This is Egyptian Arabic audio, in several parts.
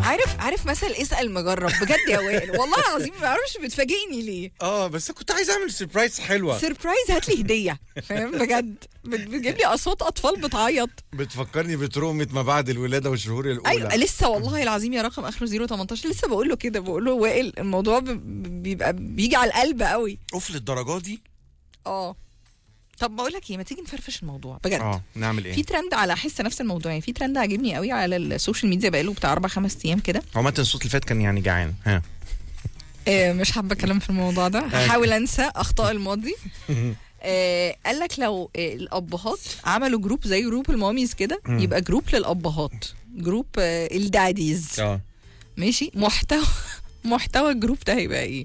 عارف عارف مثل اسال مجرب بجد يا وائل والله العظيم ما بعرفش بتفاجئني ليه اه بس كنت عايز اعمل سربرايز حلوه سربرايز هات لي هديه فاهم بجد بت- بتجيب لي اصوات اطفال بتعيط بتفكرني بترومة ما بعد الولاده والشهور الاولى ايوه لسه والله العظيم يا رقم اخره 018 لسه بقول له كده بقول له وائل الموضوع ب- بيبقى بيجي على القلب قوي اوف للدرجه دي اه طب بقول لك ايه ما تيجي نفرفش الموضوع بجد اه نعمل في ايه ترند على حس نفس الموضوع يعني في ترند عاجبني قوي على السوشيال ميديا بقاله بتاع اربع خمس ايام كده عامه الصوت اللي فات كان يعني جعان ها آه، مش حابه اتكلم في الموضوع ده هحاول انسى اخطاء الماضي آه، قال لك لو آه، الابهات عملوا جروب زي جروب الماميز كده يبقى جروب للابهات جروب آه، الداديز اه ماشي محتوى محتوى الجروب ده هيبقى ايه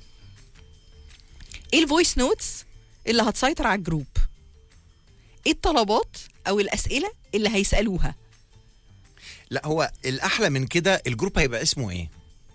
ايه الفويس نوتس اللي هتسيطر على الجروب ايه الطلبات او الاسئله اللي هيسالوها لا هو الاحلى من كده الجروب هيبقى اسمه ايه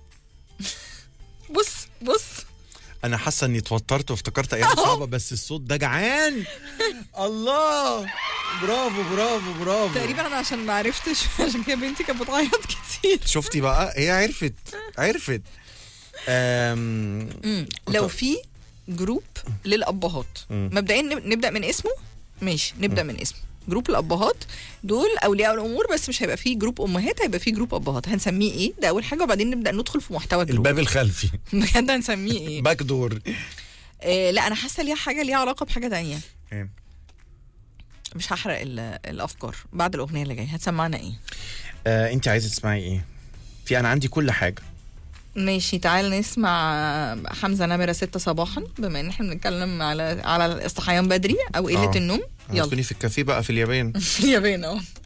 بص بص انا حاسه اني اتوترت وافتكرت ايام صعبه بس الصوت ده جعان الله برافو برافو برافو تقريبا انا عشان ما عرفتش عشان كده بنتي كانت بتعيط كتير شفتي بقى هي عرفت عرفت أم... كنت- لو في جروب للابهات مم. مبدئيا نب- نبدا من اسمه ماشي نبدا من اسمه جروب الابهات دول اولياء الامور بس مش هيبقى فيه جروب امهات هيبقى فيه جروب ابهات هنسميه ايه ده اول حاجه وبعدين نبدا ندخل في محتوى الجروب الباب الخلفي بجد هنسميه ايه باك دور آه لا انا حاسه ليها حاجه ليها علاقه بحاجه تانية إيه؟ مش هحرق ال- الافكار بعد الاغنيه اللي جايه هتسمعنا ايه آه، انت عايزه تسمعي ايه في انا عندي كل حاجه ماشي تعال نسمع حمزه نمره ستة صباحا بما ان احنا بنتكلم على على الصحيان بدري او قله آه. النوم يلا هتكوني في الكافيه بقى في اليابان في اليابان اه